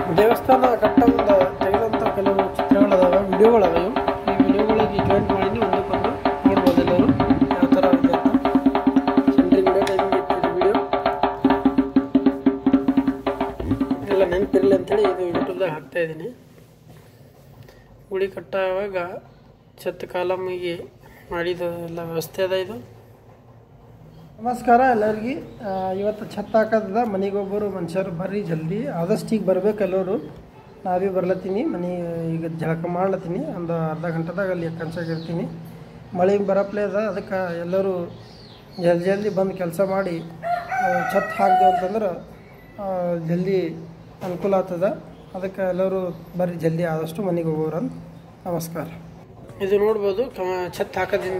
ದೇವಸ್ಥಾನ ಕಟ್ಟ ಮುಂದೆ ತೆಗೆದಂಥ ಕೆಲವು ಚಿತ್ರಗಳದಾವೆ ವಿಡಿಯೋಗಳದಾವೆ ಇವು. ಈ ವಿಡಿಯೋಗಳಿಗೆ ಜಾಯಿನ್ ಮಾಡಿ ಒಂದಕ್ಕೊಂದು ನೋಡ್ಬೋದು ಎಲ್ಲರೂ ಯಾವ ಥರ ಇದೆ ಅಂತ ಸೆಂಟ್ರಿಂಗ್ ವಿಡಿಯೋ ಟೈಮಿಂಗ್ ಇಟ್ಟಿದ್ದು ವಿಡಿಯೋ ಎಲ್ಲ ನೆನಪಿರಲಿ ಅಂತೇಳಿ ಇದು ಯೂಟ್ಯೂಬ್ದಾಗ ಹಾಕ್ತಾ ಇದ್ದೀನಿ ಗುಡಿ ಕಟ್ಟುವಾಗ ಛತ್ ಕಾಲಮಿಗೆ ಮಾಡಿದ ಎಲ್ಲ ವ್ಯವಸ್ಥೆ ಅದ ಇದು ನಮಸ್ಕಾರ ಎಲ್ಲರಿಗೆ ಆ, ಇವತ್ತು ಛತ್ ಹಾಕೋದ ಮನೆಗೊಬ್ಬರು ಮನುಷ್ಯರು ಬರ್ರಿ ಜಲ್ದಿ ಆದಷ್ಟು ಈಗ ಬರ್ಬೇಕು ಎಲ್ಲರೂ ನಾವೇ ಬರ್ಲತ್ತೀನಿ ಮನೆ ಈಗ ಜಳಕ ಮಾಡ್ಲತ್ತೀನಿ ಒಂದು ಅರ್ಧ ಗಂಟೆದಾಗ ಅಲ್ಲಿ ಕನ್ಸಾಗಿರ್ತೀನಿ ಮಳೆ ಬರಪ್ಲೆ ಅದ ಅದಕ್ಕೆ ಎಲ್ಲರೂ ಜಲ್ದಿ ಜಲ್ದಿ ಬಂದು ಕೆಲಸ ಮಾಡಿ ಆ, ಛತ್ ಹಾಕ್ದೇವು ಅಂತಂದ್ರೆ ಆ, ಜಲ್ದಿ ಅನುಕೂಲ ಆಗ್ತದ ಅದಕ್ಕೆ ಎಲ್ಲರೂ ಬರ್ರಿ ಜಲ್ದಿ ಆದಷ್ಟು ಮನೆಗೆ ಹೋಗೋರು ಅಂತ ನಮಸ್ಕಾರ ಇದು ನೋಡ್ಬೋದು ಕಮ- ಛತ್ ಹಾಕೋದ್ರಿಂದ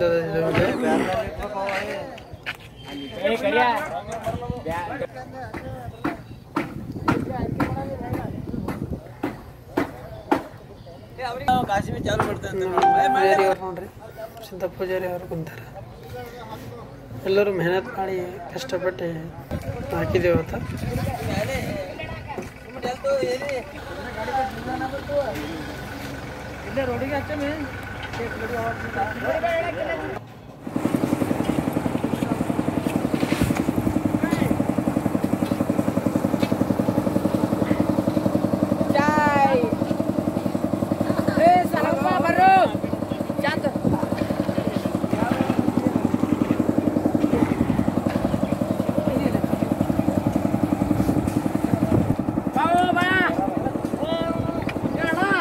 ಪೂಜಾರಿ ಅವ್ರು ನೋಡ್ರಿ ಸಿದ್ಧ ಪೂಜಾರಿ ಅವರು ಕುಂತಾರ ಎಲ್ಲರೂ ಮೆಹನತ್ ಮಾಡಿ ಕಷ್ಟಪಟ್ಟು ಹಾಕಿದ್ದೇವೆ ಅವತ್ತ Jai. Eh, salam Pak baru. Jatuh. Bawa, Pak. Ya, Pak.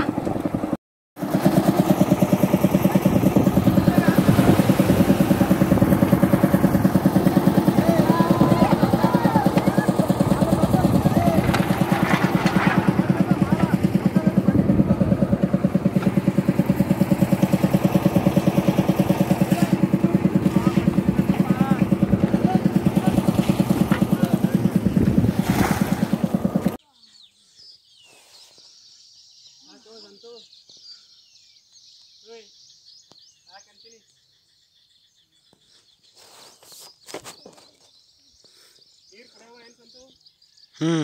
ಹ್ಞೂ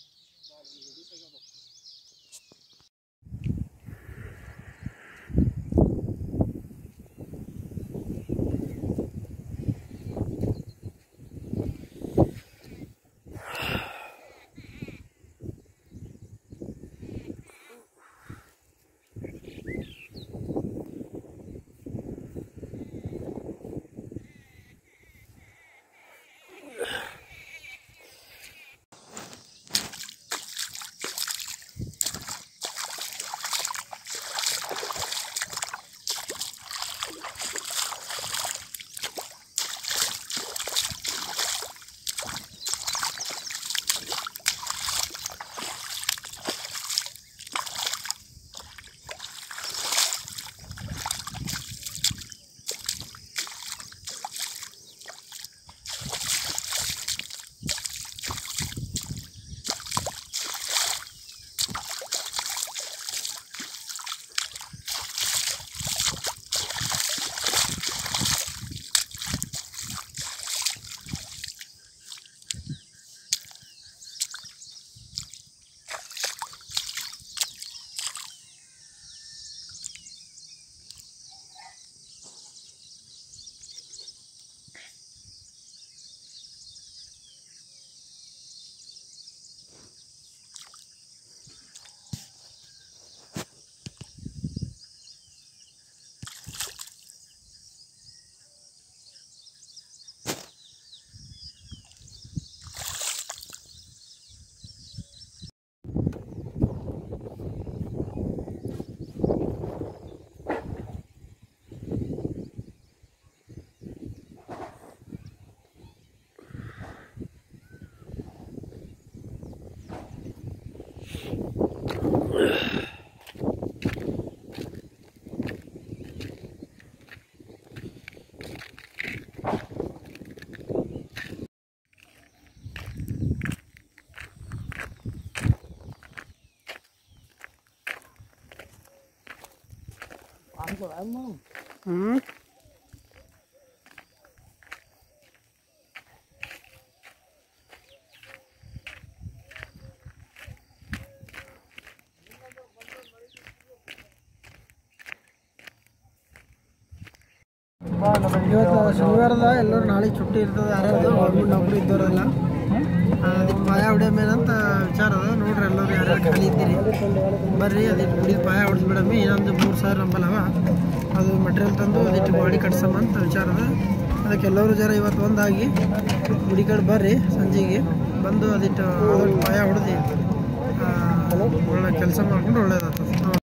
ಹ್ಞೂ ಇವತ್ತು ಶನಿವಾರದ ಎಲ್ಲರೂ ನಾಳೆ छुट्टी ಇರ್ತದೆ ಯಾರ್ಯಾರ್ದು ಗೌರ್ಮೆಂಟ್ ನೌಕರಿ ಇದ್ದವರೆಲ್ಲ ಅದಕ್ಕೆ ಪಾಯ ಹೊಡಿಯೋ ಮೇಲೆ ಅಂತ ವಿಚಾರ ಅದ ನೋಡ್ರಿ ಎಲ್ಲರೂ ಯಾರ್ಯಾರು ಖಾಲಿ ಇದ್ದೀರಿ ಬರ್ರಿ ಅದಕ್ಕೆ ಗುಡಿ ಪಾಯ ಹೊಡೆದ್ಬಿಡಮ್ಮಿ ಇನ್ನೊಂದು ಮೂರು ಸಾವಿರ ನಂಬಲ್ಲವ ಅದು ಮಟೀರಿಯಲ್ ತಂದು ಅದಕ್ಕೆ ಬಾಡಿ ಕಟ್ಸಮ್ಮ ಅಂತ ವಿಚಾರ ಅದ ಅದಕ್ಕೆ ಎಲ್ಲರೂ ಜರ ಇವತ್ತು ಒಂದಾಗಿ ಗುಡಿ ಕಡೆ ಬರ್ರಿ ಸಂಜೆಗೆ ಬಂದು ಅದಿಟ್ಟು ಅದಕ್ಕೆ ಪಾಯ ಹೊಡೆದು ಒಳ್ಳೆ ಕೆಲಸ ಮಾಡ್ಕೊಂಡು ಒಳ್ಳೇದಾಗ್ತದೆ